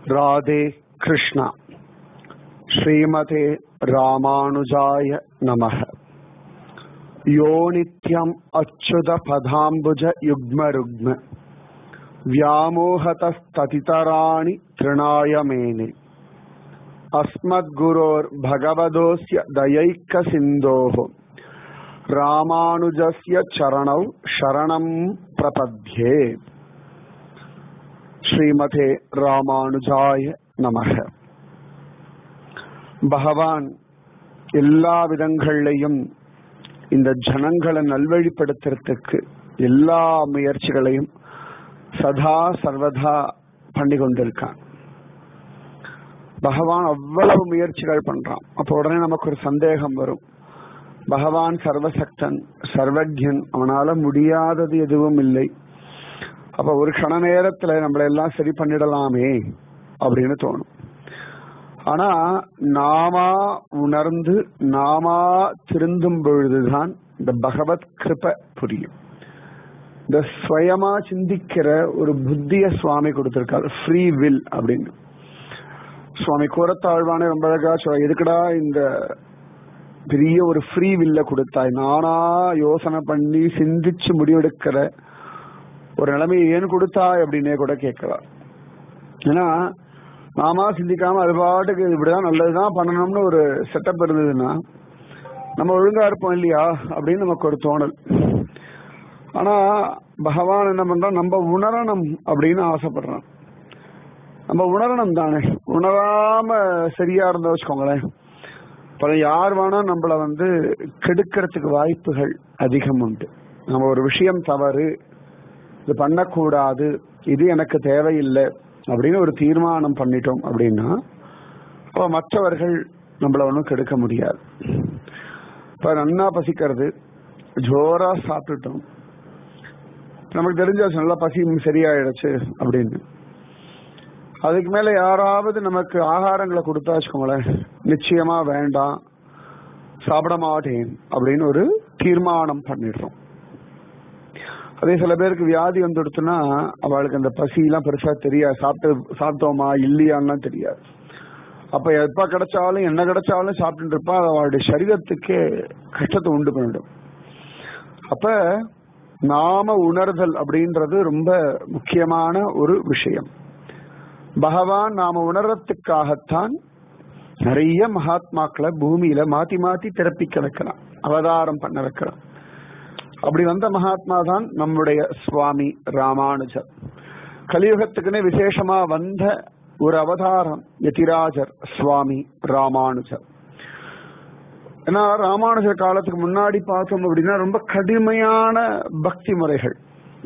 ராதே கிருஷ்ணா ஸ்ரீமதே ராமானுஜாய நமக யோ நித்யம் அச்சுத பதாம்புஜ யுக்ம ருக்ம व्यामोहतस्ततितराणि तृणाय मेने अस्मद्गुरोर्भगवदोऽस्य दयैकसिन्धोः रामानुजस्य चरणौ शरणं प्रपद्ये ஸ்ரீமதே ராமானுஜாய நமக பகவான் எல்லா விதங்கள்லையும் இந்த ஜனங்களை நல்வழிப்படுத்துறதுக்கு எல்லா முயற்சிகளையும் சதா சர்வதா பண்ணி கொண்டிருக்கான் பகவான் அவ்வளவு முயற்சிகள் பண்றான் அப்போ உடனே நமக்கு ஒரு சந்தேகம் வரும் பகவான் சர்வசக்தன் சர்வஜன் அவனால முடியாதது எதுவும் இல்லை அப்ப ஒரு கண நேரத்துல நம்மள எல்லாம் சரி பண்ணிடலாமே அப்படின்னு தோணும் ஆனா நாமா உணர்ந்து நாமா திருந்தும் பொழுதுதான் இந்த பகவத் கிருப புரியும் இந்த ஸ்வயமா சிந்திக்கிற ஒரு புத்திய சுவாமி கொடுத்திருக்காரு ஃப்ரீ வில் அப்படின்னு சுவாமி கூறத்தாழ்வானே ரொம்ப அழகா சொல்ல எதுக்குடா இந்த பெரிய ஒரு ஃப்ரீ வில்ல கொடுத்தாய் நானா யோசனை பண்ணி சிந்திச்சு முடிவெடுக்கிற ஒரு நிலைமையை ஏன் கொடுத்தாய் அப்படின்னே கூட கேட்கலாம் ஏன்னா நாமா சிந்திக்காம அது பாட்டுக்கு இப்படிதான் நல்லதுதான் பண்ணணும்னு ஒரு செட்டப் இருந்ததுன்னா நம்ம ஒழுங்கா இருப்போம் இல்லையா அப்படின்னு நமக்கு ஒரு தோணல் ஆனா பகவான் என்ன பண்றான் நம்ம உணரணும் அப்படின்னு ஆசைப்படுறான் நம்ம உணரணும் தானே உணராம சரியா இருந்த வச்சுக்கோங்களேன் பல யார் வேணா நம்மள வந்து கெடுக்கிறதுக்கு வாய்ப்புகள் அதிகம் உண்டு நம்ம ஒரு விஷயம் தவறு இது பண்ணக்கூடாது இது எனக்கு தேவையில்லை அப்படின்னு ஒரு தீர்மானம் பண்ணிட்டோம் அப்படின்னா அப்ப மற்றவர்கள் நம்மள ஒன்றும் கெடுக்க முடியாது இப்ப நன்னா பசிக்கிறது ஜோரா சாப்பிட்டுட்டோம் நமக்கு தெரிஞ்சாச்சு நல்லா பசி சரியாயிடுச்சு அப்படின்னு அதுக்கு மேல யாராவது நமக்கு ஆகாரங்களை கொடுத்தா வச்சுக்கோங்களேன் நிச்சயமா வேண்டாம் சாப்பிட மாட்டேன் அப்படின்னு ஒரு தீர்மானம் பண்ணிடுறோம் அதே சில பேருக்கு வியாதி வந்துடுத்துன்னா அவளுக்கு அந்த பசியெல்லாம் பெருசா தெரியாது சாப்பிட்டு சாப்பிட்டோமா இல்லையான்லாம் தெரியாது அப்ப எப்ப கிடைச்சாலும் என்ன கிடைச்சாலும் சாப்பிட்டு இருப்பா அவளுடைய சரீரத்துக்கே கஷ்டத்தை உண்டு பண்ணிடும் அப்ப நாம உணர்தல் அப்படின்றது ரொம்ப முக்கியமான ஒரு விஷயம் பகவான் நாம உணர்றதுக்காகத்தான் நிறைய மகாத்மாக்களை பூமியில மாத்தி மாத்தி திறப்பிக்க வைக்கலாம் அவதாரம் பண்ண வைக்கலாம் அப்படி வந்த மகாத்மா தான் நம்முடைய சுவாமி ராமானுஜர் கலியுகத்துக்குன்னு விசேஷமா வந்த ஒரு அவதாரம் யதிராஜர் சுவாமி ராமானுஜர் ஏன்னா ராமானுஜர் காலத்துக்கு முன்னாடி பார்த்தோம் அப்படின்னா ரொம்ப கடுமையான பக்தி முறைகள்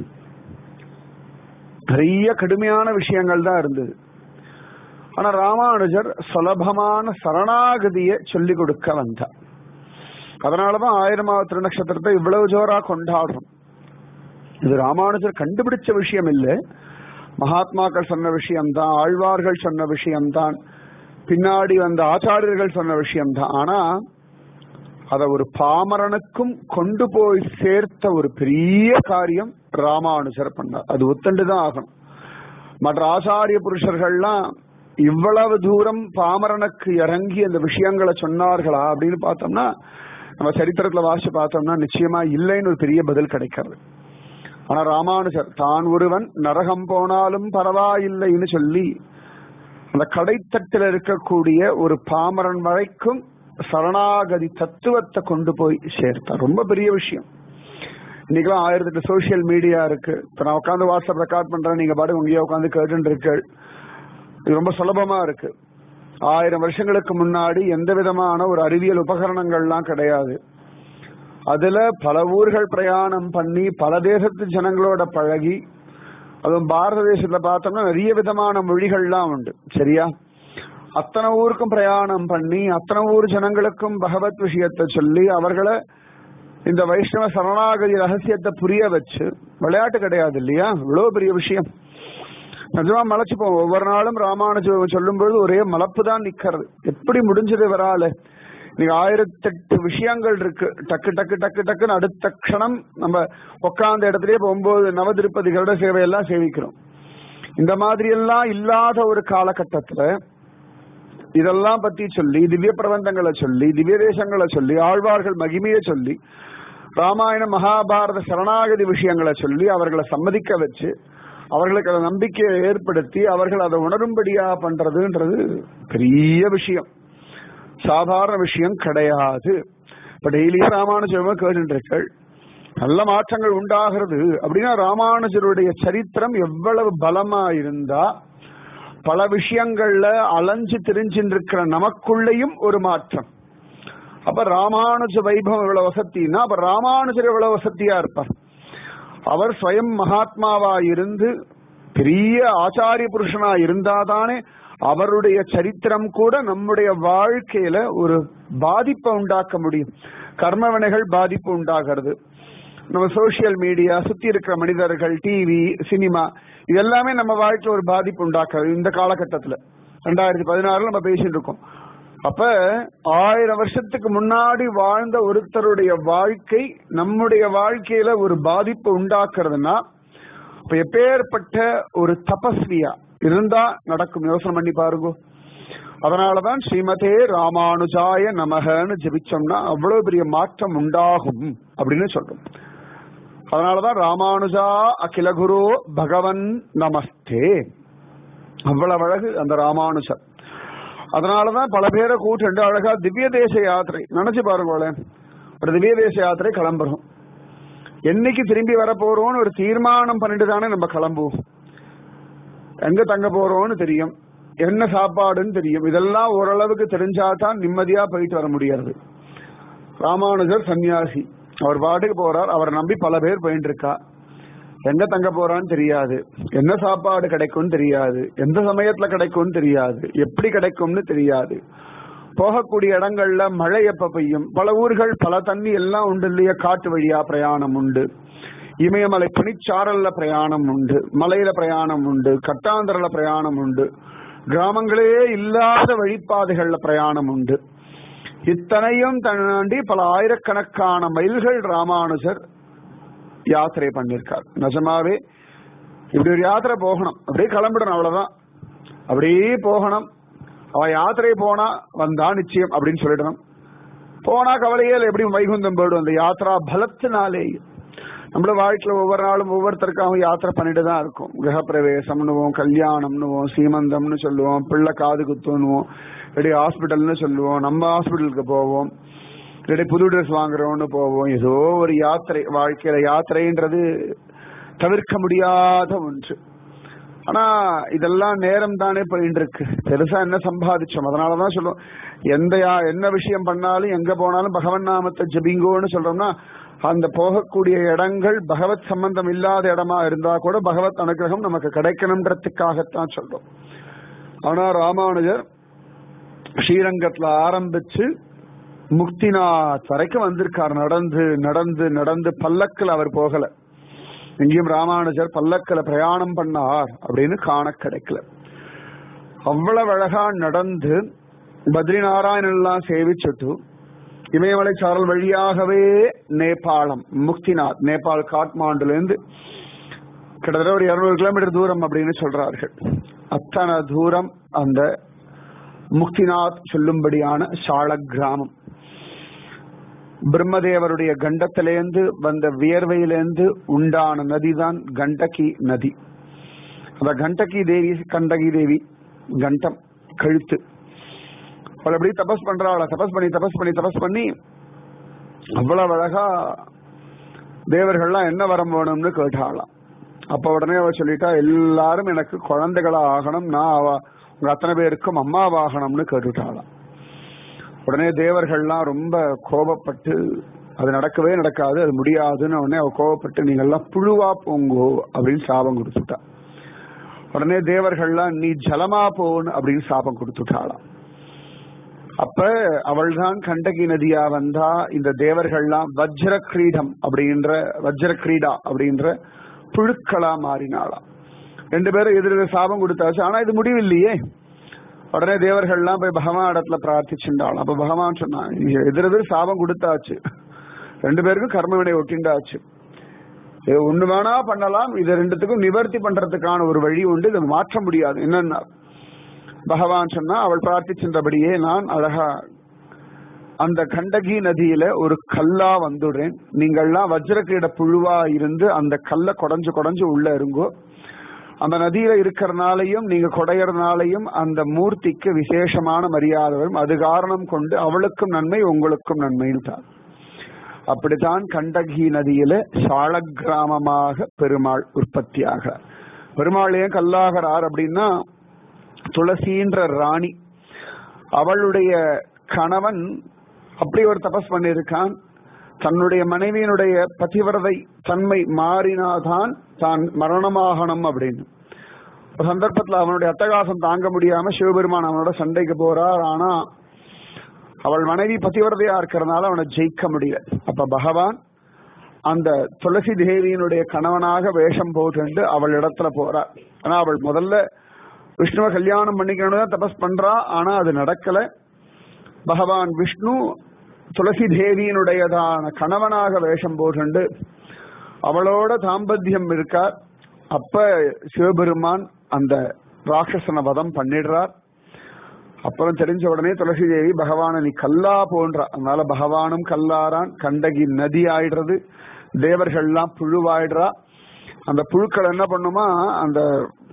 நிறைய கடுமையான விஷயங்கள் தான் இருந்தது ஆனா ராமானுஜர் சுலபமான சரணாகதியை சொல்லிக் கொடுக்க வந்தார் அதனாலதான் ஆயிரமாவது திருநக்ஷத்திரத்தை இவ்வளவு ஜோரா கொண்டாடுறோம் இது ராமானுஜர் கண்டுபிடிச்ச விஷயம் இல்லை மகாத்மாக்கள் சொன்ன விஷயம்தான் ஆழ்வார்கள் சொன்ன விஷயம்தான் பின்னாடி வந்த ஆச்சாரியர்கள் சொன்ன விஷயம்தான் ஆனா அத ஒரு பாமரனுக்கும் கொண்டு போய் சேர்த்த ஒரு பெரிய காரியம் ராமானுஜர் பண்ணார் அது ஒத்துண்டுதான் ஆகணும் மற்ற ஆச்சாரிய புருஷர்கள்லாம் இவ்வளவு தூரம் பாமரனுக்கு இறங்கி அந்த விஷயங்களை சொன்னார்களா அப்படின்னு பார்த்தோம்னா நம்ம சரித்திரத்துல வாசிச்சு பார்த்தோம்னா நிச்சயமா இல்லைன்னு ஒரு பெரிய பதில் கிடைக்கிறது ஆனா ராமானுஜர் தான் ஒருவன் நரகம் போனாலும் பரவாயில்லைன்னு சொல்லி அந்த கடைத்தட்டில் இருக்கக்கூடிய ஒரு பாமரன் வரைக்கும் சரணாகதி தத்துவத்தை கொண்டு போய் சேர்த்தார் ரொம்ப பெரிய விஷயம் இன்னைக்கெல்லாம் ஆயிரத்தி எட்டு சோசியல் மீடியா இருக்கு இப்ப நான் உட்காந்து வாட்ஸ்அப் ரெக்கார்ட் பண்றேன் நீங்க பாட்டு உங்கேயே உட்காந்து கேட்டு இருக்கு இது ரொம்ப சுலபமா இருக்கு ஆயிரம் வருஷங்களுக்கு முன்னாடி எந்த விதமான ஒரு அறிவியல் உபகரணங்கள்லாம் கிடையாது அதுல பல ஊர்கள் பிரயாணம் பண்ணி பல தேசத்து ஜனங்களோட பழகி அதுவும் பாரத தேசத்துல பார்த்தோம்னா நிறைய விதமான மொழிகள்லாம் உண்டு சரியா அத்தனை ஊருக்கும் பிரயாணம் பண்ணி அத்தனை ஊர் ஜனங்களுக்கும் பகவத் விஷயத்தை சொல்லி அவர்களை இந்த வைஷ்ணவ சரணாகதி ரகசியத்தை புரிய வச்சு விளையாட்டு கிடையாது இல்லையா இவ்வளவு பெரிய விஷயம் நிஜமா மலைச்சுப்போம் ஒவ்வொரு நாளும் ராமானுஜம் சொல்லும்பொழுது ஒரே மலப்பு தான் நிக்கிறது எப்படி முடிஞ்சது வரால நீங்க ஆயிரத்தெட்டு விஷயங்கள் இருக்கு டக்கு டக்கு டக்கு டக்குன்னு அடுத்த க்ஷணம் நம்ம உட்கார்ந்த இடத்துலயே இப்ப ஒன்பது நவதிருப்பதி கருட சேவை எல்லாம் சேவிக்கிறோம் இந்த மாதிரி எல்லாம் இல்லாத ஒரு காலகட்டத்துல இதெல்லாம் பத்தி சொல்லி திவ்ய பிரபந்தங்களை சொல்லி திவ்ய தேசங்களை சொல்லி ஆழ்வார்கள் மகிமையை சொல்லி ராமாயண மகாபாரத சரணாகதி விஷயங்களை சொல்லி அவர்களை சம்மதிக்க வச்சு அவர்களுக்கு அதை நம்பிக்கையை ஏற்படுத்தி அவர்கள் அதை உணரும்படியா பண்றதுன்றது பெரிய விஷயம் சாதாரண விஷயம் கிடையாது இப்ப டெய்லியும் ராமானுஜமா கேட்டுருக்கள் நல்ல மாற்றங்கள் உண்டாகிறது அப்படின்னா ராமானுஜருடைய சரித்திரம் எவ்வளவு பலமா இருந்தா பல விஷயங்கள்ல அலைஞ்சு திரிஞ்சின்னு இருக்கிற நமக்குள்ளேயும் ஒரு மாற்றம் அப்ப ராமானுஜ வைபவம் இவ்வளவு வசத்தின்னா அப்ப ராமானுஜர் எவ்வளவு வசத்தியா இருப்பார் அவர் ஸ்வயம் மகாத்மாவா இருந்து பெரிய ஆச்சாரிய புருஷனா இருந்தாதானே அவருடைய சரித்திரம் கூட நம்முடைய வாழ்க்கையில ஒரு பாதிப்பை உண்டாக்க முடியும் கர்மவினைகள் பாதிப்பு உண்டாகிறது நம்ம சோசியல் மீடியா சுத்தி இருக்கிற மனிதர்கள் டிவி சினிமா இது எல்லாமே நம்ம வாழ்க்கையில ஒரு பாதிப்பு உண்டாக்குறது இந்த காலகட்டத்துல ரெண்டாயிரத்தி பதினாறுல நம்ம பேசிட்டு இருக்கோம் அப்ப ஆயிரம் வருஷத்துக்கு முன்னாடி வாழ்ந்த ஒருத்தருடைய வாழ்க்கை நம்முடைய வாழ்க்கையில ஒரு பாதிப்பு உண்டாக்குறதுன்னா இப்ப எப்பேற்பட்ட ஒரு தபஸ்வியா இருந்தா நடக்கும் யோசனை பண்ணி பாருங்க அதனாலதான் ஸ்ரீமதே ராமானுஜாய நமகன்னு ஜபிச்சோம்னா அவ்வளவு பெரிய மாற்றம் உண்டாகும் அப்படின்னு சொல்றோம் அதனாலதான் ராமானுஜா அகிலகுரு பகவன் நமஸ்தே அவ்வளவு அழகு அந்த ராமானுஜர் அதனாலதான் பல பேரை கூட்டு அழகா திவ்ய தேச யாத்திரை நினைச்சு பாருங்களேன் ஒரு திவ்ய தேச யாத்திரை கிளம்புறோம் என்னைக்கு திரும்பி வர போறோம்னு ஒரு தீர்மானம் பண்ணிட்டு தானே நம்ம கிளம்புவோம் எங்க தங்க போறோம்னு தெரியும் என்ன சாப்பாடுன்னு தெரியும் இதெல்லாம் ஓரளவுக்கு தெரிஞ்சாதான் நிம்மதியா போயிட்டு வர முடியாது ராமானுஜர் சன்னியாசி அவர் பாட்டுக்கு போறார் அவரை நம்பி பல பேர் போயிட்டு இருக்கா எங்க தங்க போறான்னு தெரியாது என்ன சாப்பாடு கிடைக்கும்னு தெரியாது எந்த சமயத்துல கிடைக்கும்னு தெரியாது எப்படி கிடைக்கும்னு தெரியாது போகக்கூடிய இடங்கள்ல மழை எப்ப பெய்யும் பல ஊர்கள் பல தண்ணி எல்லாம் உண்டு இல்லையா காட்டு வழியா பிரயாணம் உண்டு இமயமலை பனிச்சாரல்ல பிரயாணம் உண்டு மலையில பிரயாணம் உண்டு கட்டாந்தரல பிரயாணம் உண்டு கிராமங்களே இல்லாத வழிப்பாதைகள்ல பிரயாணம் உண்டு இத்தனையும் தாண்டி பல ஆயிரக்கணக்கான மைல்கள் ராமானுஜர் யாத்திரை பண்ணிருக்கார் நிஜமாவே இப்படி ஒரு யாத்திரை போகணும் அப்படியே கிளம்பிடணும் அவ்வளவுதான் அப்படியே போகணும் அவ யாத்திரை போனா வந்தா நிச்சயம் அப்படின்னு சொல்லிடணும் போனா கவலையே இல்லை எப்படி வைகுந்தம் போயிடும் அந்த யாத்ரா பலத்தினாலே நம்மள வாழ்க்கையில ஒவ்வொரு நாளும் ஒவ்வொருத்தருக்காகவும் யாத்திரை பண்ணிட்டு தான் இருக்கும் கிரகப்பிரவேசம்னுவோம் கல்யாணம்னுவோம் சீமந்தம்னு சொல்லுவோம் பிள்ளை காது குத்துன்னுவோம் இல்லாட்டி ஹாஸ்பிட்டல்னு சொல்லுவோம் நம்ம ஹாஸ்பிட்டலுக்கு போவோம் இல்லாட்டி புது ட்ரெஸ் வாங்குறோம்னு போவோம் ஏதோ ஒரு யாத்திரை வாழ்க்கையில யாத்திரைன்றது தவிர்க்க முடியாத ஒன்று ஆனா இதெல்லாம் நேரம் தானே போயிட்டு இருக்கு பெருசா என்ன சம்பாதிச்சோம் அதனாலதான் சொல்லுவோம் எந்த யா- என்ன விஷயம் பண்ணாலும் எங்க போனாலும் பகவன் நாமத்தை ஜபிங்கோன்னு சொல்றோம்னா அந்த போகக்கூடிய இடங்கள் பகவத் சம்பந்தம் இல்லாத இடமா இருந்தா கூட பகவத் அனுகிரகம் நமக்கு கிடைக்கணுன்றதுக்காகத்தான் சொல்றோம் ஆனா ராமானுஜர் ஸ்ரீரங்கத்துல ஆரம்பிச்சு முக்திநாத் வரைக்கும் வந்திருக்கார் நடந்து நடந்து நடந்து பல்லக்கில் அவர் போகல எங்கேயும் ராமானுஜர் பல்லக்கில் பிரயாணம் பண்ணார் அப்படின்னு காண கிடைக்கல அவ்வளவு அழகா நடந்து பத்ரி நாராயணன் எல்லாம் சேவிச்சுட்டு இமயமலை சாரல் வழியாகவே நேபாளம் முக்திநாத் நேபாள் காட்மாண்டுல இருந்து கிட்டத்தட்ட ஒரு இருநூறு கிலோமீட்டர் தூரம் அப்படின்னு சொல்றார்கள் அத்தனை தூரம் அந்த முக்திநாத் சொல்லும்படியான சால கிராமம் பிரம்மதேவருடைய கண்டத்திலேந்து வந்த வியர்வையிலேந்து உண்டான நதிதான் கண்டகி நதி அந்த கண்டகி தேவி கண்டகி தேவி கண்டம் கழுத்து அவள் அப்படி தபஸ் பண்றாள தபஸ் பண்ணி தபஸ் பண்ணி தபஸ் பண்ணி அவ்வளவு அழகா தேவர்கள்லாம் என்ன வரம் வேணும்னு கேட்டாளாம் அப்ப உடனே அவ சொல்லிட்டா எல்லாரும் எனக்கு குழந்தைகளா ஆகணும் நான் அவ உங்க அத்தனை பேருக்கும் அம்மாவாகணும்னு கேட்டுட்டாளாம் உடனே தேவர்கள்லாம் ரொம்ப கோபப்பட்டு அது நடக்கவே நடக்காது அது முடியாதுன்னு உடனே அவ கோபப்பட்டு நீங்க எல்லாம் புழுவா போங்கோ அப்படின்னு சாபம் கொடுத்துட்டா உடனே தேவர்கள்லாம் நீ ஜலமா போன்னு அப்படின்னு சாபம் கொடுத்துட்டாளாம் அப்ப அவள்தான் கண்டகி நதியா வந்தா இந்த தேவர்கள்லாம் வஜ்ர கிரீடம் அப்படின்ற வஜ்ர கிரீடா அப்படின்ற புழுக்களா மாறினாளாம் ரெண்டு பேரும் எதிர சாபம் கொடுத்தாச்சு ஆனா இது முடிவில்லையே உடனே தேவர்கள்லாம் போய் பகவான் இடத்துல பிரார்த்திச்சுட்டாள் அப்ப பகவான் சொன்னான் எதிரெதிர் சாபம் கொடுத்தாச்சு ரெண்டு பேருக்கும் கர்மவினை ஒட்டிண்டாச்சு இது ஒண்ணு வேணா பண்ணலாம் இது ரெண்டுத்துக்கும் நிவர்த்தி பண்றதுக்கான ஒரு வழி உண்டு இதை மாற்ற முடியாது என்னன்னா பகவான் சொன்னா அவள் பிரார்த்திச்சின்றபடியே நான் அழகா அந்த கண்டகி நதியில ஒரு கல்லா வந்துடுறேன் நீங்கள்லாம் வஜ்ரகிரீட புழுவா இருந்து அந்த கல்லை குடஞ்சு குடஞ்சு உள்ள இருங்கோ அந்த நதியில இருக்கிறனாலையும் நீங்க கொடையறனாலையும் அந்த மூர்த்திக்கு விசேஷமான மரியாதை வரும் அது காரணம் கொண்டு அவளுக்கும் நன்மை உங்களுக்கும் நன்மைன்னு தான் அப்படித்தான் கண்டகி நதியில சால கிராமமாக பெருமாள் உற்பத்தியாக பெருமாள் ஏன் கல்லாகிறார் அப்படின்னா துளசின்ற ராணி அவளுடைய கணவன் அப்படி ஒரு தபஸ் பண்ணியிருக்கான் தன்னுடைய மனைவியினுடைய பதிவிரதை தன்மை மாறினாதான் தான் மரணமாகணும் அப்படின்னு ஒரு சந்தர்ப்பத்துல அவனுடைய அட்டகாசம் தாங்க முடியாம சிவபெருமான் அவனோட சண்டைக்கு போறார் ஆனா அவள் மனைவி பதிவிரதையா இருக்கிறதுனால அவனை ஜெயிக்க முடியல அப்ப பகவான் அந்த துளசி தேவியினுடைய கணவனாக வேஷம் போட்டு அவள் இடத்துல போறார் ஆனா அவள் முதல்ல விஷ்ணுவை கல்யாணம் பண்ணிக்கணும் தான் தபஸ் பண்றா ஆனா அது நடக்கல பகவான் விஷ்ணு துளசி தேவியினுடையதான கணவனாக வேஷம் போட்டு அவளோட தாம்பத்தியம் இருக்கார் அப்ப சிவபெருமான் அந்த ராட்சசன வதம் பண்ணிடுறார் அப்புறம் தெரிஞ்ச உடனே துளசி தேவி பகவான நீ கல்லா போன்றா அதனால பகவானும் கல்லாரான் கண்டகி நதி ஆயிடுறது தேவர்கள்லாம் புழுவாயிடுறா அந்த புழுக்கள் என்ன பண்ணுமா அந்த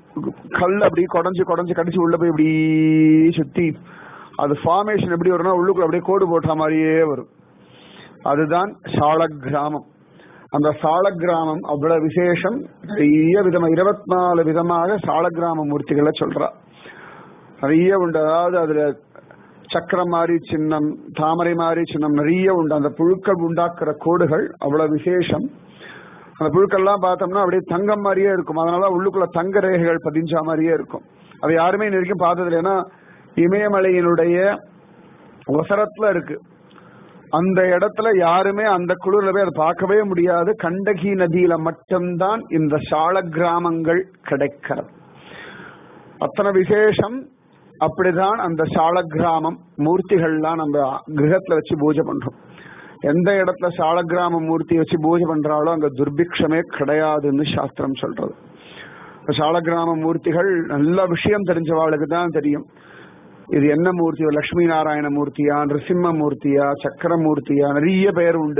கல் அப்படி குடஞ்சு குடஞ்சு கடிச்சு உள்ள போய் இப்படி சுத்தி அது ஃபார்மேஷன் எப்படி வரும்னா உள்ளுக்குள்ள அப்படியே கோடு போட்ட மாதிரியே வரும் அதுதான் சால கிராமம் அந்த சால கிராமம் அவ்வளவு விசேஷம் நிறைய விதமா இருபத்தி நாலு விதமாக சால கிராம மூர்த்திகளை சொல்றா நிறைய உண்டு அதாவது அதுல சக்கரம் மாதிரி சின்னம் தாமரை மாதிரி சின்னம் நிறைய உண்டு அந்த புழுக்கள் உண்டாக்குற கோடுகள் அவ்வளவு விசேஷம் அந்த புழுக்கள்லாம் பார்த்தோம்னா அப்படியே தங்கம் மாதிரியே இருக்கும் அதனால உள்ளுக்குள்ள தங்க ரேகைகள் பதிஞ்ச மாதிரியே இருக்கும் அது யாருமே இது வரைக்கும் பார்த்தது ஏன்னா இமயமலையினுடைய ஒசரத்துல இருக்கு அந்த இடத்துல யாருமே அந்த குளிர்ல போய் அதை பார்க்கவே முடியாது கண்டகி நதியில மட்டும்தான் இந்த சால கிராமங்கள் கிடைக்கிறது அத்தனை விசேஷம் அப்படிதான் அந்த சால கிராமம் மூர்த்திகள்லாம் நம்ம கிரகத்துல வச்சு பூஜை பண்றோம் எந்த இடத்துல சால கிராம மூர்த்தி வச்சு பூஜை பண்றாலோ அங்க துர்பிக்ஷமே கிடையாதுன்னு சாஸ்திரம் சொல்றது சால கிராம மூர்த்திகள் நல்ல விஷயம் தெரிஞ்சவாளுக்கு தான் தெரியும் இது என்ன மூர்த்தியோ லட்சுமி நாராயண மூர்த்தியா நிருசிம்ம மூர்த்தியா சக்கர மூர்த்தியா நிறைய பெயர் உண்டு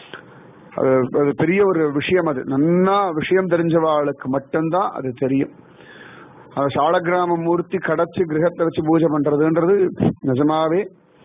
அது அது பெரிய ஒரு விஷயம் அது நன்னா விஷயம் தெரிஞ்சவாளுக்கு மட்டும்தான் அது தெரியும் அந்த சாலக்கிராம மூர்த்தி கடைச்சி கிரகத்தை வச்சு பூஜை பண்றதுன்றது நிஜமாவே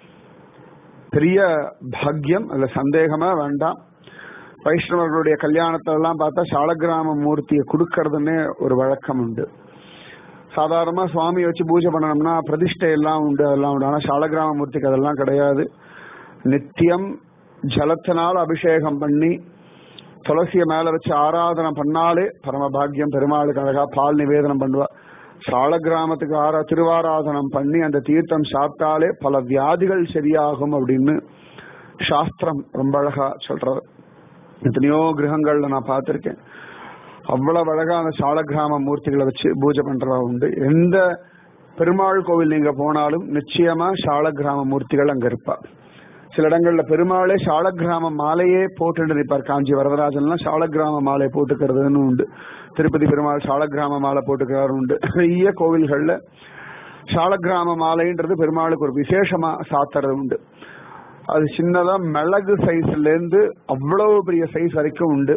பெரிய பாக்கியம் அதுல சந்தேகமா வேண்டாம் வைஷ்ணவர்களுடைய கல்யாணத்துல எல்லாம் பார்த்தா சாலக்கிராம மூர்த்தியை கொடுக்கறதுன்னே ஒரு வழக்கம் உண்டு சாதாரணமா சுவாமி வச்சு பூஜை பண்ணணும்னா பிரதிஷ்டை எல்லாம் உண்டு அதெல்லாம் உண்டு ஆனா சாலக்கிராம மூர்த்திக்கு அதெல்லாம் கிடையாது நித்தியம் ஜலத்தினால் அபிஷேகம் பண்ணி துளசிய மேல வச்சு ஆராதனை பண்ணாலே பரமபாகியம் பெருமாளுக்கு அழகா பால் நிவேதனம் பண்ணுவா சால கிராமத்துக்கு ஆரா திருவாராதனம் பண்ணி அந்த தீர்த்தம் சாப்பிட்டாலே பல வியாதிகள் சரியாகும் அப்படின்னு சாஸ்திரம் ரொம்ப அழகா சொல்றது எத்தனையோ கிரகங்கள்ல நான் பார்த்திருக்கேன் அவ்வளவு அழகா அந்த சால கிராம மூர்த்திகளை வச்சு பூஜை பண்றவா உண்டு எந்த பெருமாள் கோவில் நீங்க போனாலும் நிச்சயமா சால கிராம மூர்த்திகள் அங்க இருப்பா சில இடங்கள்ல பெருமாளே சால கிராம மாலையே போட்டு நிற்பார் காஞ்சி வரதராஜன்லாம் சால கிராம மாலை போட்டுக்கிறதுன்னு உண்டு திருப்பதி பெருமாள் சால கிராம மாலை போட்டுக்கிறாரு உண்டு நிறைய கோவில்கள்ல சால கிராம மாலைன்றது பெருமாளுக்கு ஒரு விசேஷமா சாத்துறது உண்டு அது சின்னதா மிளகு சைஸ்ல இருந்து அவ்வளவு பெரிய சைஸ் வரைக்கும் உண்டு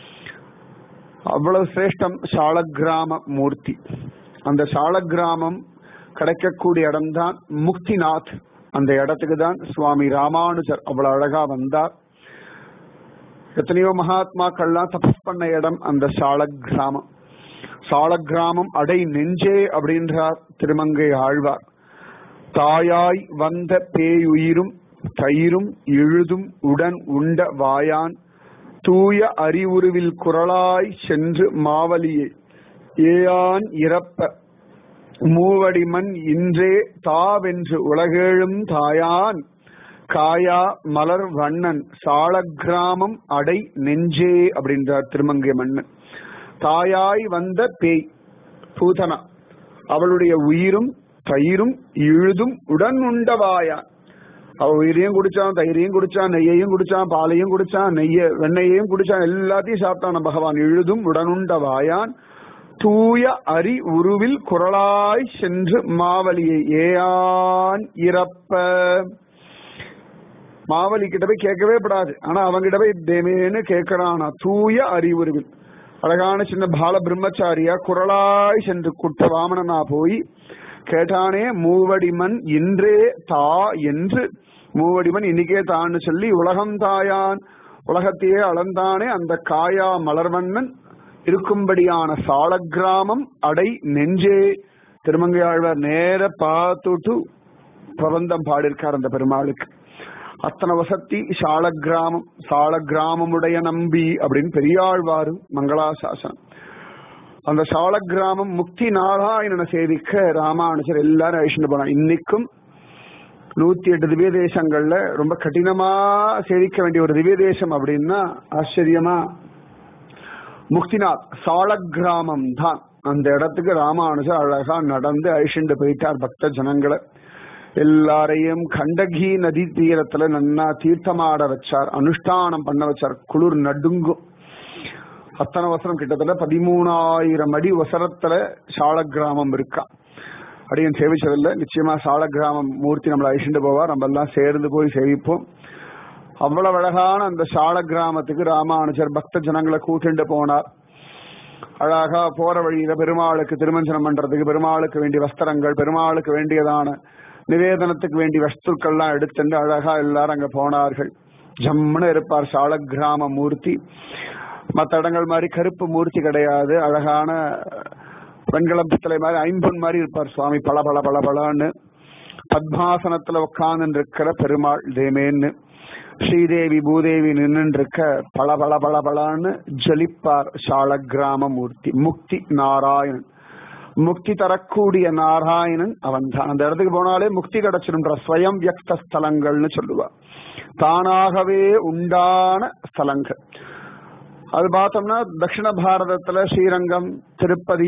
அவ்வளவு சிரேஷ்டம் சாலக்கிராம மூர்த்தி அந்த சாலக்கிராமம் கிடைக்கக்கூடிய இடம்தான் முக்திநாத் அந்த இடத்துக்கு தான் சுவாமி ராமானுஜர் அவ்வளவு அழகா வந்தார் எத்தனையோ மகாத்மாக்கள்லாம் தபஸ் பண்ண இடம் அந்த சாலக்கிராமம் சாலக்கிராமம் அடை நெஞ்சே அப்படின்றார் திருமங்கை ஆழ்வார் தாயாய் வந்த பேயுயிரும் தயிரும் இழுதும் உடன் உண்ட வாயான் தூய அறிவுருவில் குரலாய் சென்று மாவலியே ஏயான் இறப்ப மூவடிமண் இன்றே தாவென்று உலகேழும் தாயான் காயா மலர் வண்ணன் சாலக்கிராமம் அடை நெஞ்சே அப்படின்றார் திருமங்கை மன்னன் தாயாய் வந்த பேய் பூதனா அவளுடைய உயிரும் தயிரும் இழுதும் உடன் உண்டவாயான் அவ உயிரையும் குடிச்சான் தயிரையும் குடிச்சான் நெய்யையும் குடிச்சான் பாலையும் குடிச்சான் நெய்ய வெண்ணையையும் குடிச்சான் எல்லாத்தையும் சாப்பிட்டான் பகவான் எழுதும் உடனுண்ட வாயான் தூய அரி உருவில் குரலாய் சென்று மாவலியை ஏயான் இறப்ப மாவலி கிட்ட போய் கேட்கவே படாது ஆனா அவங்கிட்ட போய் தேமேன்னு கேட்கிறானா தூய அறிவுருவில் அழகான சின்ன பால பிரம்மச்சாரியா குரலாய் சென்று குட்ட வாமனனா போய் கேட்டானே மூவடிமன் இன்றே தா என்று மூவடிமன் இன்னைக்கே தான்னு சொல்லி உலகம் தாயான் உலகத்தையே அளந்தானே அந்த காயா மலர்வண்ணன் இருக்கும்படியான சாலக்கிராமம் அடை நெஞ்சே திருமங்கையாழ்வார் நேர பார்த்துட்டு பிரபந்தம் பாடியிருக்கார் அந்த பெருமாளுக்கு அத்தனை வசத்தி சாலக்கிராமம் சாலக்கிராமமுடைய நம்பி அப்படின்னு பெரியாழ்வாரு மங்களாசாசனம் அந்த சாலக்கிராமம் முக்தி நாராயணனை சேவிக்க ராமானுஜர் எல்லாரும் அழிச்சுட்டு போனார் இன்னைக்கும் நூத்தி எட்டு திவ்ய தேசங்கள்ல ரொம்ப கடினமா சேவிக்க வேண்டிய ஒரு திவ்ய தேசம் அப்படின்னா ஆச்சரியமா முக்திநாத் சாலக்கிராமம் தான் அந்த இடத்துக்கு ராமானுஜர் அழகா நடந்து அழிச்சுட்டு போயிட்டார் பக்த ஜனங்களை எல்லாரையும் கண்டகி நதி தீரத்துல நன்னா தீர்த்தமாட வச்சார் அனுஷ்டானம் பண்ண வச்சார் குளிர் நடுங்கும் அத்தனை வசனம் கிட்டத்தட்ட பதிமூணாயிரம் அடி வசரத்துல சாலக்கிராமம் இருக்கா அடியன் சேவிச்சதில்லை நிச்சயமா சாலக்கிராமம் மூர்த்தி நம்மளை அழிச்சுட்டு போவார் நம்ம எல்லாம் சேர்ந்து போய் சேவிப்போம் அவ்வளவு அழகான அந்த சால கிராமத்துக்கு ராமானுஜர் பக்த ஜனங்களை கூட்டிட்டு போனார் அழகா போற வழியில பெருமாளுக்கு திருமஞ்சனம் பண்றதுக்கு பெருமாளுக்கு வேண்டிய வஸ்திரங்கள் பெருமாளுக்கு வேண்டியதான நிவேதனத்துக்கு வேண்டிய வஸ்துக்கள்லாம் எடுத்துட்டு அழகா எல்லாரும் அங்க போனார்கள் ஜம்முன்னு இருப்பார் சால கிராம மூர்த்தி மற்ற இடங்கள் மாதிரி கருப்பு மூர்த்தி கிடையாது அழகான வெண்கலம் பித்தளை மாதிரி ஐம்பொன் மாதிரி இருப்பார் சுவாமி பல பல பல பலன்னு பத்மாசனத்துல உட்கார்ந்து இருக்கிற பெருமாள் தேமேன்னு ஸ்ரீதேவி பூதேவி நின்று இருக்க பல பல பல பலான்னு ஜலிப்பார் சால கிராம மூர்த்தி முக்தி நாராயணன் முக்தி தரக்கூடிய நாராயணன் அவன் தான் அந்த இடத்துக்கு போனாலே முக்தி கிடைச்சிருன்ற ஸ்வயம் வியக்த ஸ்தலங்கள்னு சொல்லுவா தானாகவே உண்டான ஸ்தலங்கள் அது பார்த்தோம்னா தட்சிண பாரதத்துல ஸ்ரீரங்கம் திருப்பதி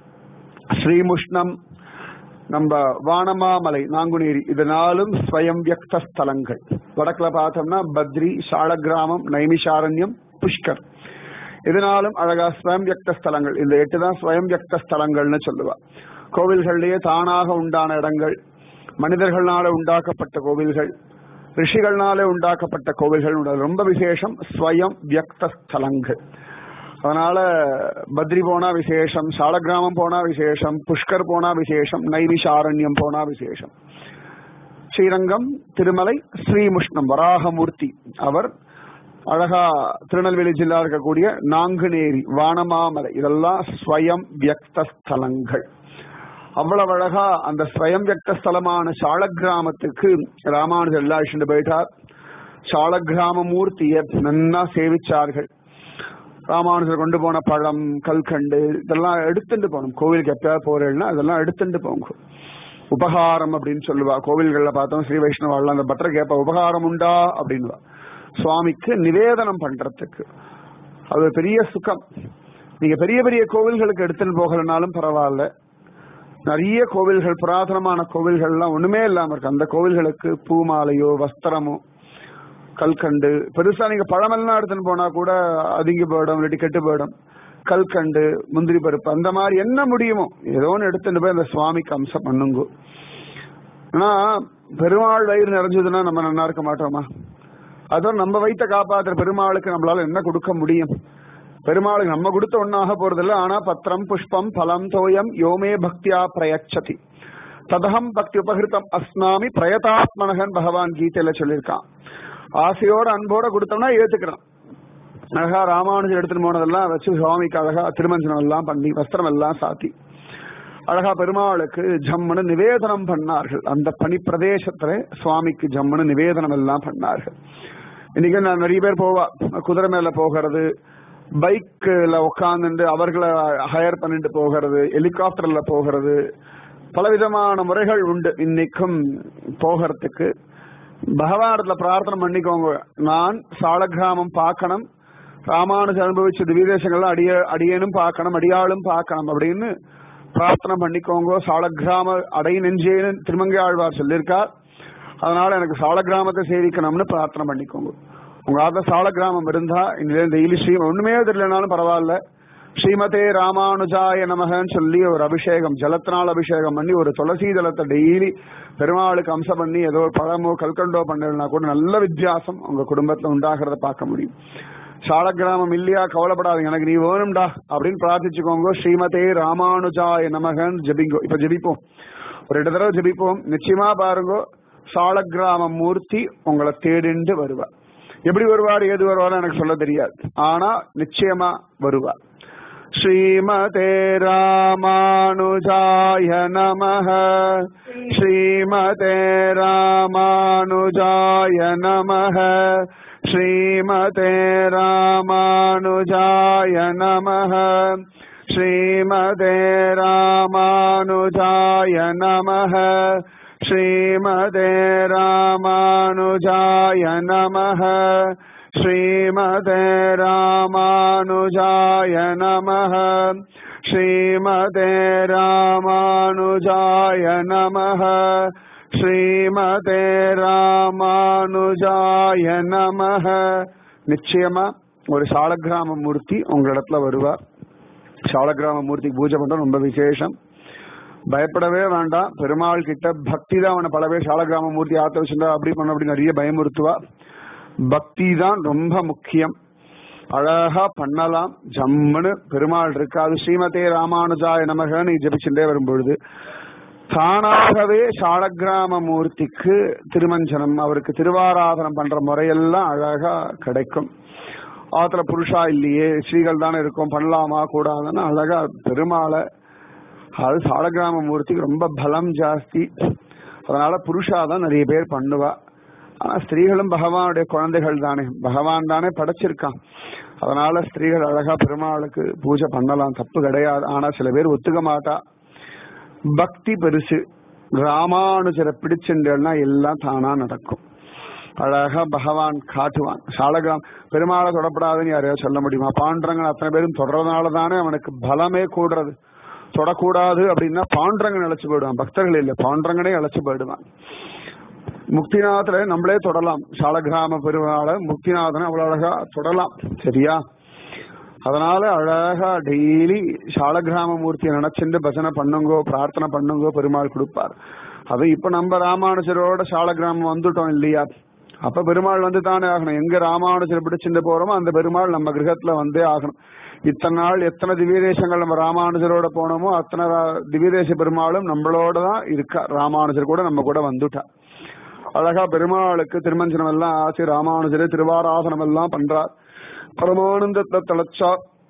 ஸ்ரீமுஷ்ணம் நம்ம வானமாமலை நாங்குநேரி இது நாலும் ஸ்வயம் வியக்த ஸ்தலங்கள் வடக்குல பார்த்தோம்னா பத்ரி சாலக்கிராமம் நைமிஷாரண்யம் புஷ்கர் இதனாலும் அழகா ஸ்வயம் வியக்த ஸ்தலங்கள் இந்த எட்டு தான் ஸ்வயம் வியக்த ஸ்தலங்கள்னு சொல்லுவா கோவில்கள்லயே தானாக உண்டான இடங்கள் மனிதர்களால உண்டாக்கப்பட்ட கோவில்கள் ரிஷிகள்னாலே உண்டாக்கப்பட்ட கோவில்கள் உண்டு. ரொம்ப விசேஷம் ஸ்வயம் வியக்த ஸ்தலங்கள் அதனால பத்ரி போனா விசேஷம் சாலக்கிராமம் போனா விசேஷம் புஷ்கர் போனா விசேஷம் நைமிஷாரண்யம் போனா விசேஷம் ஸ்ரீரங்கம் திருமலை ஸ்ரீமுஷ்ணம் வராகமூர்த்தி அவர் அழகா திருநெல்வேலி ஜில்லா இருக்கக்கூடிய நாங்குநேரி வானமாமலை இதெல்லாம் ஸ்வயம் வியக்த ஸ்தலங்கள் அவ்வளவு அழகா அந்த ஸ்வயம் வியக்த ஸ்தலமான சாலக்கிராமத்துக்கு ராமானுஜர் எல்லாம் அழிச்சுட்டு போயிட்டார் சாலக்கிராம மூர்த்தியை நன்னா சேவிச்சார்கள் ராமானுஜர் கொண்டு போன பழம் கல்கண்டு இதெல்லாம் எடுத்துட்டு போகணும் கோவிலுக்கு எப்பயாவது போறேன்னா அதெல்லாம் எடுத்துட்டு போங்க உபகாரம் அப்படின்னு சொல்லுவா கோவில்கள்ல பார்த்தோம் ஸ்ரீ வைஷ்ணவாள் அந்த பட்டர் கேப்பா உபகாரம் உண்டா அப்படின்வா சுவாமிக்கு நிவேதனம் பண்றதுக்கு அது ஒரு பெரிய சுகம் நீங்க பெரிய பெரிய கோவில்களுக்கு எடுத்துட்டு போகலனாலும் பரவாயில்ல நிறைய கோவில்கள் புராதனமான கோவில்கள்லாம் ஒண்ணுமே இல்லாம இருக்கு அந்த கோவில்களுக்கு பூ மாலையோ வஸ்திரமோ கல்கண்டு பெருசா நீங்க பழமெல்லாம் எடுத்துன்னு போனா கூட அதுங்கி போயிடும் இல்லாட்டி கெட்டு போயிடும் கல்கண்டு முந்திரி பருப்பு அந்த மாதிரி என்ன முடியுமோ ஏதோ ஒன்று எடுத்துட்டு போய் அந்த சுவாமிக்கு அம்சம் பண்ணுங்க ஆனா பெருமாள் வயிறு நிறைஞ்சதுன்னா நம்ம நல்லா இருக்க மாட்டோமா அதுவும் நம்ம வைத்த காப்பாத்துற பெருமாளுக்கு நம்மளால என்ன கொடுக்க முடியும் பெருமாளுக்கு நம்ம கொடுத்த ஒன்னாக போறதில்ல ஆனா பத்திரம் புஷ்பம் பலம் தோயம் யோமே பக்தியா பிரயச்சதி ததகம் பக்தி உபகிருத்தம் அஸ்னாமி பிரயதாத்மனகன் பகவான் கீதையில சொல்லியிருக்கான் ஆசையோட அன்போட கொடுத்தோம்னா ஏத்துக்கிறான் அழகா ராமானுஜர் எடுத்துட்டு போனதெல்லாம் வச்சு சுவாமிக்கு அழகா திருமஞ்சனம் எல்லாம் பண்ணி வஸ்திரம் எல்லாம் சாத்தி அழகா பெருமாளுக்கு ஜம்முன்னு நிவேதனம் பண்ணார்கள் அந்த பனி பிரதேசத்துல சுவாமிக்கு ஜம்முன்னு நிவேதனம் எல்லாம் பண்ணார்கள் இன்னைக்கு நான் நிறைய பேர் போவா குதிரை மேல போகிறது பைக்ல உட்காந்துட்டு அவர்களை ஹயர் பண்ணிட்டு போகிறது ஹெலிகாப்டர்ல போகிறது பலவிதமான முறைகள் உண்டு இன்னைக்கும் போகிறதுக்கு பகவானத்துல பிரார்த்தனை பண்ணிக்கோங்க நான் சாலக்கிராமம் பார்க்கணும் ராமானுஜ அனுபவிச்ச திவ்யதேசங்கள்லாம் அடிய அடியனும் பார்க்கணும் அடியாளும் பார்க்கணும் அப்படின்னு பிரார்த்தனை பண்ணிக்கோங்க சாலக்கிராம அடை நெஞ்சேன்னு திருமங்கை ஆழ்வார் சொல்லியிருக்கார் அதனால எனக்கு சால கிராமத்தை சேவிக்கணும்னு பிரார்த்தனை பண்ணிக்கோங்க உங்க ஆத்த சால கிராமம் இருந்தா இந்த டெய்லி ஸ்ரீ ஒண்ணுமே தெரியலனாலும் பரவாயில்ல ஸ்ரீமதே ராமானுஜாய நமகன்னு சொல்லி ஒரு அபிஷேகம் ஜலத்தினால் அபிஷேகம் பண்ணி ஒரு துளசி ஜலத்தை டெய்லி பெருமாளுக்கு அம்சம் பண்ணி ஏதோ ஒரு பழமோ கல்கண்டோ பண்ணலனா கூட நல்ல வித்தியாசம் உங்க குடும்பத்துல உண்டாகிறத பார்க்க முடியும் சால கிராமம் இல்லையா கவலைப்படாதீங்க எனக்கு நீ வேணும்டா அப்படின்னு பிரார்த்திச்சுக்கோங்க ஸ்ரீமதே ராமானுஜாய நமகன் ஜபிங்கோ இப்ப ஜபிப்போம் ஒரு ரெண்டு தடவை ஜபிப்போம் நிச்சயமா பாருங்க சால கிராம மூர்த்தி உங்களை தேடிண்டு வருவார் எப்படி வருவார் ஏது வருவார் எனக்கு சொல்ல தெரியாது ஆனா நிச்சயமா வருவார் ஸ்ரீமதே ராமானுஜாய நமஹ ஸ்ரீமதே ராமானுஜாய நமஹ ஸ்ரீமதே ராமானுஜாய நமஹ ஸ்ரீமதே ராமானுஜாய நமஹ ஸ்ரீமதே ராமானுஜாய நமஹ ஸ்ரீமதே ராமானுஜாய நமஹ ஸ்ரீமதே ராமானுஜாய நமஹ ஸ்ரீமதே ராமானுஜாய நமஹ நிச்சயமா ஒரு சாலக்கிராம மூர்த்தி உங்களிடத்துல வருவார் சாலக்கிராம மூர்த்திக்கு பூஜை பண்றது ரொம்ப விசேஷம் பயப்படவே வேண்டாம் பெருமாள் கிட்ட பக்தி தான் அவனை பல பேர் சாலக்கிராம மூர்த்தி ஆத்த வச்சிருந்தா அப்படி பண்ண அப்படி நிறைய பயமுறுத்துவா பக்தி தான் ரொம்ப முக்கியம் அழகா பண்ணலாம் ஜம்முன்னு பெருமாள் இருக்காது ஸ்ரீமதே ராமானுஜாய நமகன்னு ஜபிச்சுட்டே வரும்பொழுது தானாகவே சாலக்கிராம மூர்த்திக்கு திருமஞ்சனம் அவருக்கு திருவாராதனம் பண்ற முறையெல்லாம் அழகா கிடைக்கும் ஆத்துல புருஷா இல்லையே ஸ்ரீகள் தானே இருக்கும் பண்ணலாமா கூடாதுன்னு அழகா பெருமாளை அது சாலக்கிராம மூர்த்திக்கு ரொம்ப பலம் ஜாஸ்தி அதனால புருஷா தான் நிறைய பேர் பண்ணுவா ஆனா ஸ்திரீகளும் பகவானுடைய குழந்தைகள் தானே பகவான் தானே படைச்சிருக்கான் அதனால ஸ்திரீகள் அழகா பெருமாளுக்கு பூஜை பண்ணலாம் தப்பு கிடையாது ஆனா சில பேர் ஒத்துக்க மாட்டா பக்தி பெருசு ராமானுஜரை பிடிச்சுட்டேன்னா எல்லாம் தானா நடக்கும் அழகா பகவான் காட்டுவான் சாலகிராம் பெருமாளை தொடப்படாதுன்னு யாரையாவது சொல்ல முடியுமா பாண்டரங்கன் அத்தனை பேரும் தொடர்றதுனால தானே அவனுக்கு பலமே கூடுறது தொடக்கூடாது அப்படின்னா பாண்டரங்கன் அழைச்சு போயிடுவான் பக்தர்கள் இல்லை பாண்டரங்கனே அழைச்சு போயிடுவான் முக்திநாதரை நம்மளே தொடலாம் சாலகிராம பெருமாளை முக்திநாதனை அவ்வளவு அழகா தொடலாம் சரியா அதனால அழகா டெய்லி சாலகிராம மூர்த்தியை நினைச்சுட்டு பஜனை பண்ணுங்கோ பிரார்த்தனை பண்ணுங்கோ பெருமாள் கொடுப்பார் அது இப்ப நம்ம ராமானுஜரோட சாலகிராமம் வந்துட்டோம் இல்லையா அப்ப பெருமாள் வந்து தானே ஆகணும் எங்க ராமானுஜர் பிடிச்சிட்டு போறோமோ அந்த பெருமாள் நம்ம கிரகத்துல வந்தே ஆகணும் இத்தனை நாள் எத்தனை திவ்யதேசங்கள் நம்ம ராமானுஜரோட போனோமோ அத்தனை ரா- திவ்யதேச பெருமாளும் நம்மளோட தான் இருக்கா ராமானுஜர் கூட நம்ம கூட வந்துட்டா அழகா பெருமாளுக்கு திருமஞ்சனம் எல்லாம் ஆசி ராமானுஜரே திருவாராதனம் எல்லாம் பண்றார் பரமானந்தத்தை தளச்சா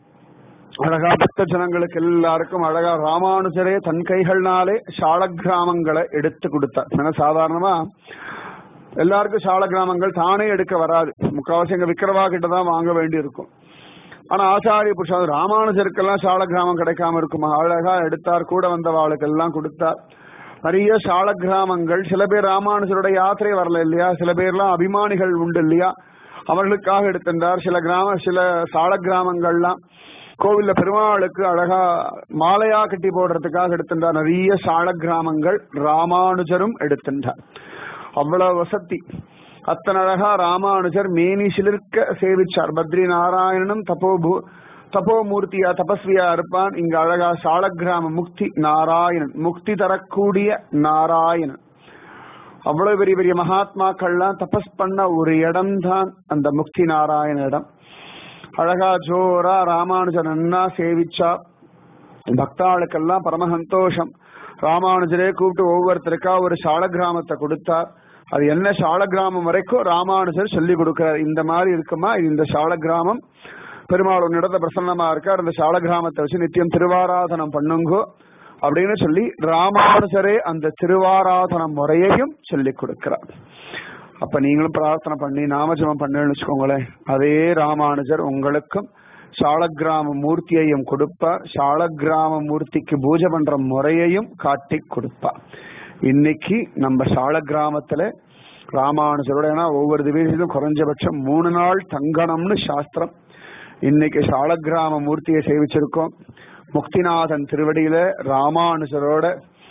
அழகா பக்த ஜனங்களுக்கு எல்லாருக்கும் அழகா ராமானுஜரே தன் கைகள்னாலே சால கிராமங்களை எடுத்து கொடுத்தார் ஏன்னா சாதாரணமா எல்லாருக்கும் சால கிராமங்கள் தானே எடுக்க வராது முக்காவாசி எங்க விக்கிரவா கிட்ட தான் வாங்க வேண்டி இருக்கும் ஆனா ஆச்சாரிய புருஷன் ராமானுஜருக்கெல்லாம் சால கிராமம் கிடைக்காம இருக்குமா அழகா எடுத்தார் கூட வந்தவாளுக்கு எல்லாம் கொடுத்தார் நிறைய சால கிராமங்கள் சில பேர் ராமானுஜரோட யாத்திரை வரல இல்லையா சில பேர்லாம் அபிமானிகள் உண்டு இல்லையா அவர்களுக்காக எடுத்திருந்தார் சில கிராம சில சால கிராமங்கள்லாம் கோவில்ல பெருமாளுக்கு அழகா மாலையா கட்டி போடுறதுக்காக எடுத்திருந்தார் நிறைய சால கிராமங்கள் ராமானுஜரும் எடுத்திருந்தார் அவ்வளவு வசதி அத்தனை அழகா ராமானுஜர் மேனி சிலிர்க்க சேவிச்சார் பத்ரி நாராயணனும் தபோபூ தபோமூர்த்தியா தபஸ்வியா இருப்பான் இங்க அழகா சாலக்கிராம முக்தி நாராயணன் முக்தி தரக்கூடிய நாராயணன் அவ்வளவு பெரிய பெரிய மகாத்மாக்கள்லாம் தபஸ் பண்ண ஒரு இடம் தான் அந்த முக்தி நாராயண இடம் அழகா ஜோரா ராமானுஜர் நன்னா சேவிச்சா பக்தாளுக்கெல்லாம் பரம சந்தோஷம் ராமானுஜரே கூப்பிட்டு ஒவ்வொருத்தருக்கா ஒரு சால கிராமத்தை கொடுத்தார் அது என்ன சால கிராமம் வரைக்கும் ராமானுஜர் சொல்லி கொடுக்கிறார் இந்த மாதிரி இருக்குமா இது இந்த சால கிராமம் பெருமாள் உன்னிடத்த பிரசன்னமா இருக்கார் அந்த சால கிராமத்தை வச்சு நித்தியம் திருவாராதனம் பண்ணுங்கோ அப்படின்னு சொல்லி ராமானுஜரே அந்த திருவாராதனம் முறையையும் சொல்லி கொடுக்கிறார் அப்ப நீங்களும் பிரார்த்தனை பண்ணி நாமஜபம் பண்ணுன்னு வச்சுக்கோங்களேன் அதே ராமானுஜர் உங்களுக்கும் சாலக்கிராம மூர்த்தியையும் கொடுப்பார் சாலக்கிராம மூர்த்திக்கு பூஜை பண்ற முறையையும் காட்டி கொடுப்பார் இன்னைக்கு நம்ம சாலக்கிராமத்துல ராமானுஜரோட ஏன்னா ஒவ்வொரு திவேசிலும் குறைஞ்சபட்சம் மூணு நாள் தங்கணும்னு சாஸ்திரம் இன்னைக்கு சாலக்கிராம மூர்த்தியை சேவிச்சிருக்கோம் முக்திநாதன் திருவடியில ராமானுஜரோட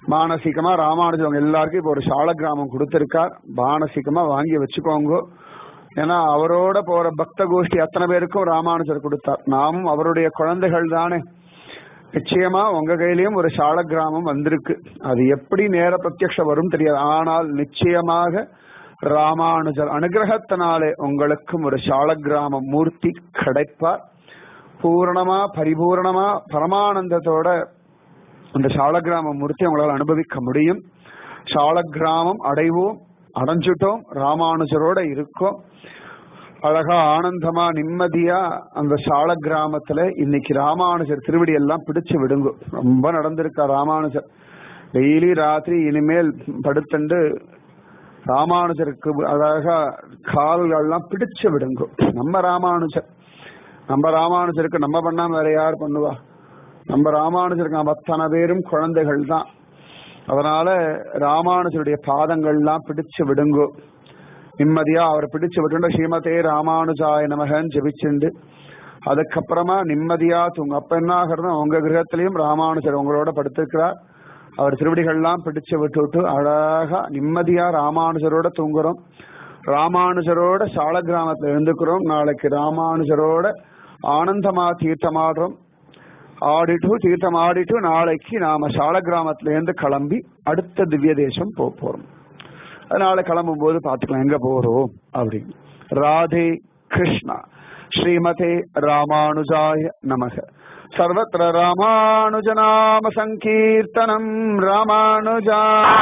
மானசீகமா ராமானுஜம் அவங்க எல்லாருக்கும் இப்போ ஒரு சால கிராமம் கொடுத்திருக்கார் மானசீகமா வாங்கி வச்சுக்கோங்க ஏன்னா அவரோட போற பக்த கோஷ்டி அத்தனை பேருக்கும் ராமானுஜர் கொடுத்தார் நாமும் அவருடைய குழந்தைகள் தானே நிச்சயமா உங்க கையிலயும் ஒரு சால கிராமம் வந்திருக்கு அது எப்படி நேர பிரத்யக்ஷ வரும் தெரியாது ஆனால் நிச்சயமாக ராமானுஜர் அனுகிரகத்தினாலே உங்களுக்கும் ஒரு சால கிராம மூர்த்தி கிடைப்பார் பூரணமா பரிபூரணமா பரமானந்தத்தோட அந்த சாலக்கிராம மூர்த்தி உங்களால் அனுபவிக்க முடியும் சாலக்கிராமம் அடைவோம் அடைஞ்சிட்டோம் ராமானுஜரோட இருக்கோம் அழகா ஆனந்தமா நிம்மதியா அந்த சால கிராமத்துல இன்னைக்கு ராமானுஜர் திருவடி எல்லாம் பிடிச்சு விடுங்க ரொம்ப நடந்திருக்கா ராமானுஜர் டெய்லி ராத்திரி இனிமேல் படுத்துண்டு ராமானுஜருக்கு அழகா கால்கள்லாம் பிடிச்சு விடுங்க நம்ம ராமானுஜர் நம்ம ராமானுஜருக்கு நம்ம பண்ணாம வேற யார் பண்ணுவா நம்ம ராமானுஜருக்கு நம்ம அத்தனை பேரும் குழந்தைகள் தான் அதனால ராமானுஜருடைய பாதங்கள்லாம் பிடிச்சு விடுங்கோ நிம்மதியா அவரை பிடிச்சு விட்டு ஸ்ரீமதே ராமானுஜாய நமகன் ஜெபிச்சுண்டு அதுக்கப்புறமா நிம்மதியா தூங்க அப்ப என்ன ஆகிறதுனா உங்க கிரகத்திலையும் ராமானுஜர் உங்களோட படுத்திருக்கிறார் அவர் திருவடிகள்லாம் பிடிச்சு விட்டு விட்டு அழகா நிம்மதியா ராமானுஜரோட தூங்குறோம் ராமானுஜரோட சால கிராமத்துல இருந்துக்கிறோம் நாளைக்கு ராமானுஜரோட ஆனந்தமா தீர்த்தமாடுறோம் ஆடிட்டு தீர்த்தம் ஆடிட்டு நாளைக்கு நாம சால கிராமத்துல இருந்து கிளம்பி அடுத்த திவ்ய தேசம் போக போறோம் அதனால கிளம்பும் போது பாத்துக்கலாம் எங்க போறோம் அப்படின்னு ராதே கிருஷ்ணா ஸ்ரீமதே ராமானுஜாய நமக सर्वत्र रामानुजनाम सङ्कीर्तनम् रामानुजा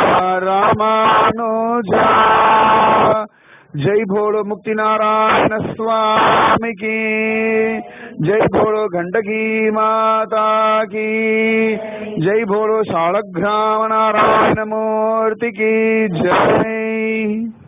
रामानुजा जय भोलो मुक्ति नारायण स्वामी की जय भोलो गंडकी माता की जय भोलो शालग्राम नारायण मूर्ति की जय